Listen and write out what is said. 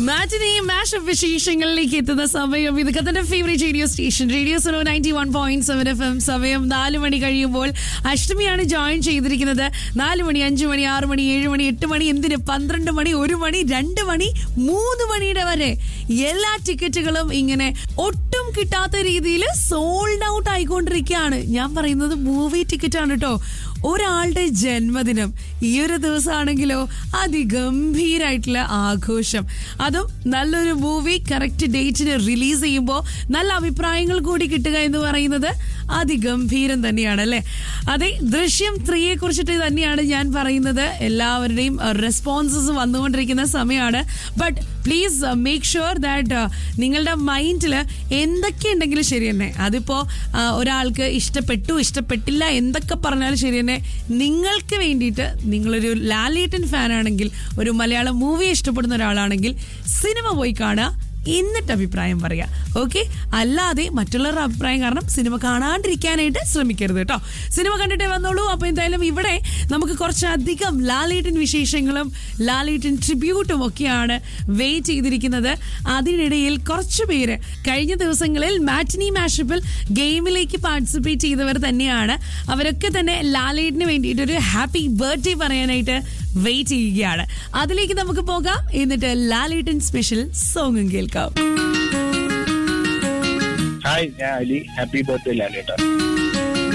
മാറ്റിനെയും mashup വിശേഷങ്ങളിലേക്ക് എത്തുന്ന സമയം ഇത് കത്തന്റെ ഫേവറേറ്റ് റേഡിയോ സ്റ്റേഷൻ റേഡിയോ സോണോ ninety one point seven F M സമയം നാല് മണി കഴിയുമ്പോൾ അഷ്ടമിയാണ് ജോയിൻ ചെയ്തിരിക്കുന്നത് നാല് മണി അഞ്ചു മണി ആറ് മണി ഏഴ് മണി എട്ട് മണി എന്തിന് പന്ത്രണ്ട് മണി ഒരു മണി രണ്ട് മണി മൂന്ന് മണിയുടെ വരെ എല്ലാ ടിക്കറ്റുകളും ഇങ്ങനെ ഒട്ടും കിട്ടാത്ത രീതിയിൽ സോൾഡ് ഔട്ട് ആയിക്കൊണ്ടിരിക്കുകയാണ് ഞാൻ പറയുന്നത് മൂവി ടിക്കറ്റ് ആണ് കേട്ടോ ഒരാളുടെ ജന്മദിനം ഈ ഒരു ദിവസമാണെങ്കിലോ അതിഗംഭീരായിട്ടുള്ള ആഘോഷം അതും നല്ലൊരു മൂവി കറക്റ്റ് ഡേറ്റിന് റിലീസ് ചെയ്യുമ്പോൾ നല്ല അഭിപ്രായങ്ങൾ കൂടി കിട്ടുക എന്ന് പറയുന്നത് അതിഗംഭീരം തന്നെയാണ് അല്ലേ അതെ ദൃശ്യം ത്രീയെ കുറിച്ചിട്ട് തന്നെയാണ് ഞാൻ പറയുന്നത് എല്ലാവരുടെയും റെസ്പോൺസസ് വന്നുകൊണ്ടിരിക്കുന്ന സമയമാണ് but please make sure that നിങ്ങളുടെ മൈൻഡിൽ എന്തൊക്കെ ഉണ്ടെങ്കിലും ശരി തന്നെ അതിപ്പോ ആ, ഒരാൾക്ക് ഇഷ്ടപ്പെട്ടു ഇഷ്ടപ്പെട്ടില്ല എന്തൊക്കെ പറഞ്ഞാലും ശരി തന്നെ നിങ്ങൾക്ക് വേണ്ടിയിട്ട് നിങ്ങളൊരു ലാലേട്ടൻ ഫാൻ ആണെങ്കിൽ ഒരു മലയാളം മൂവി ഇഷ്ടപ്പെടുന്ന ഒരാളാണെങ്കിൽ സിനിമ പോയി കാണുക എന്നിട്ട് അഭിപ്രായം പറയാ ഓക്കെ അല്ലാതെ മറ്റുള്ളവരുടെ അഭിപ്രായം കാരണം സിനിമ കാണാണ്ടിരിക്കാനായിട്ട് ശ്രമിക്കരുത് കേട്ടോ സിനിമ കണ്ടിട്ടേ വന്നോളൂ അപ്പൊ എന്തായാലും ഇവിടെ നമുക്ക് കുറച്ചധികം ലാലേട്ടൻ വിശേഷങ്ങളും ലാലേട്ടൻ ട്രിബ്യൂട്ടും ഒക്കെയാണ് വെയിറ്റ് ചെയ്തിരിക്കുന്നത് അതിനിടയിൽ കുറച്ചു പേര് കഴിഞ്ഞ ദിവസങ്ങളിൽ മാറ്റിനി മാഷപ്പിൽ ഗെയിമിലേക്ക് പാർട്ടിസിപ്പേറ്റ് ചെയ്തവർ തന്നെയാണ് അവരൊക്കെ തന്നെ ലാലേട്ടിന് വേണ്ടിയിട്ട് ഒരു ഹാപ്പി ബർത്ത്ഡേ പറയാനായിട്ട് വെയിറ്റ് ചെയ്യുകയാണ് അതിലേക്ക് നമുക്ക് പോകാം എന്നിട്ട് ലാലേട്ടൻ സ്പെഷ്യൽ സോങ്ങും കേൾക്കാം ഹായ് ഞാൻ അലി ഹാപ്പി ബർത്ത്ഡേ ലാലേട്ട